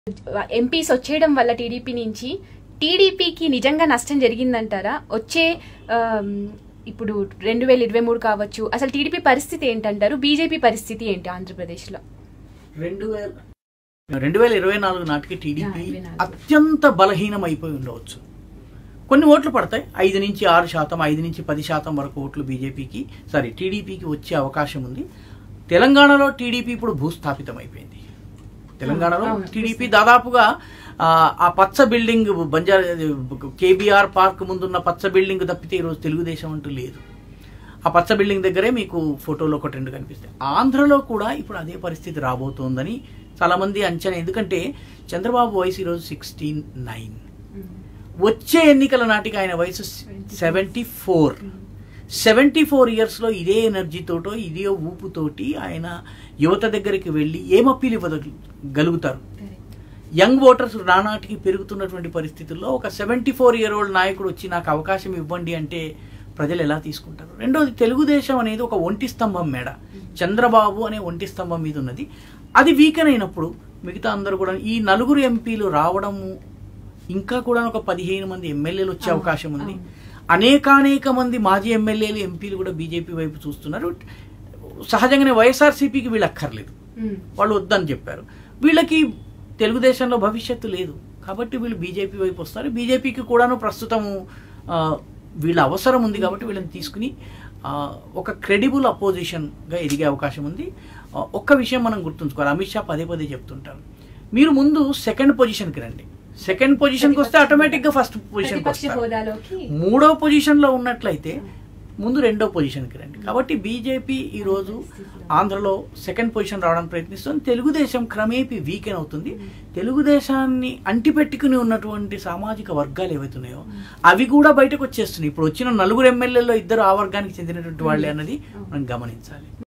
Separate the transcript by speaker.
Speaker 1: MPs వచ్చేయడం వల్ల TDP నుంచి టీడీపీకి నిజంగా నష్టం జరిగిందంటారా వచ్చే ఆమ్, ఇప్పుడు రెండు వేల ఇరవై మూడు కావచ్చు అసలు టీడీపీ పరిస్థితి ఏంటంటారు బీజేపీ పరిస్థితి ఏంటి ఆంధ్రప్రదేశ్లో
Speaker 2: రెండు వేల రెండు వేల ఇరవై నాలుగు నాటికి టీడీపీ
Speaker 1: ఇరవై నాలుగు.
Speaker 2: అత్యంత బలహీనం అయిపోయి ఉండవచ్చు కొన్ని ఓట్లు పడతాయి ఐదు నుంచి ఆరు శాతం ఐదు నుంచి పది శాతం వరకు ఓట్లు బీజేపీకి సారీ టీడీపీకి వచ్చే అవకాశం ఉంది తెలంగాణలో టీడీపీ ఇప్పుడు భూస్థాపితం అయిపోయింది తెలంగాణలో
Speaker 1: అవును.
Speaker 2: టీడీపీ దాదాపుగా ఆ, ఆ పచ్చ బిల్డింగ్ బంజారా కేబీఆర్ పార్క్ ముందున్న పచ్చ బిల్డింగ్ తప్పితే ఈరోజు తెలుగుదేశం అంటూ లేదు ఆ పచ్చ బిల్డింగ్ దగ్గరే మీకు ఫోటోలో ఒకటి రెండు కనిపిస్తాయి ఆంధ్రలో కూడా ఇప్పుడు అదే పరిస్థితి రాబోతోందని చాలా మంది అంచనా ఎందుకంటే చంద్రబాబు వయసు ఈరోజు సిక్స్టీన్ నైన్ వచ్చే ఎన్నికల నాటికి ఆయన వయసు సెవెంటీ ఫోర్ సెవెంటీ ఫోర్ ఇయర్స్లో ఇదే ఎనర్జీతోటో ఇదే ఊపుతోటి ఆయన యువత దగ్గరికి వెళ్ళి ఏం అప్పీల్ ఇవ్వగలుగుతారు యంగ్ ఓటర్స్ రానాటికి పెరుగుతున్నటువంటి పరిస్థితుల్లో ఒక సెవెంటీ ఫోర్ ఇయర్ ఓల్డ్ నాయకుడు వచ్చి నాకు అవకాశం ఇవ్వండి అంటే ప్రజలు ఎలా తీసుకుంటారు రెండోది తెలుగుదేశం అనేది ఒక ఒంటి స్తంభం మేడ చంద్రబాబు అనే ఒంటి స్తంభం మీద ఉన్నది అది వీకెన్ అయినప్పుడు మిగతా అందరూ కూడా ఈ నలుగురు ఎంపీలు రావడము ఇంకా కూడా ఒక పదిహేను మంది ఎమ్మెల్యేలు వచ్చే
Speaker 1: అవును,
Speaker 2: అవకాశం ఉంది
Speaker 1: అవును.
Speaker 2: అనేకానేక మంది మాజీ ఎమ్మెల్యేలు ఎంపీలు కూడా బీజేపీ వైపు చూస్తున్నారు సహజంగానే వైఎస్ఆర్సీపీకి వీళ్ళు అక్కర్లేదు వాళ్ళు వద్దని చెప్పారు వీళ్ళకి తెలుగుదేశంలో భవిష్యత్తు లేదు కాబట్టి వీళ్ళు బీజేపీ వైపు వస్తారు బీజేపీకి కూడాను ప్రస్తుతము ఆ, వీళ్ళ అవసరం ఉంది కాబట్టి వీళ్ళని తీసుకుని ఆ, ఒక క్రెడిబుల్ అపోజిషన్గా ఎదిగే అవకాశం ఉంది ఆ, ఒక్క విషయం మనం గుర్తుంచుకోవాలి అమిత్ షా పదే పదే చెప్తుంటారు మీరు ముందు సెకండ్ పొజిషన్కి రండి సెకండ్ పొజిషన్కి వస్తే ఆటోమేటిక్గా ఫస్ట్ పొజిషన్కి
Speaker 1: ప్రతిపక్ష
Speaker 2: వస్తారు
Speaker 1: హోదాలోకి
Speaker 2: మూడో పొజిషన్లో ఉన్నట్లయితే ముందు రెండో పొజిషన్కి రండి కాబట్టి బీజేపీ ఈరోజు ఆంధ్రలో సెకండ్ పొజిషన్ రావడానికి ప్రయత్నిస్తుంది తెలుగుదేశం క్రమేపీ వీకెన్ అవుతుంది తెలుగుదేశాన్ని అంటిపెట్టుకుని ఉన్నటువంటి సామాజిక వర్గాలు ఏవైతున్నాయో అవి కూడా బయటకు వచ్చేస్తున్నాయి ఇప్పుడు వచ్చిన నలుగురు ఎమ్మెల్యేలో ఇద్దరు ఆ వర్గానికి చెందినటువంటి వాళ్ళే అన్నది మనం గమనించాలి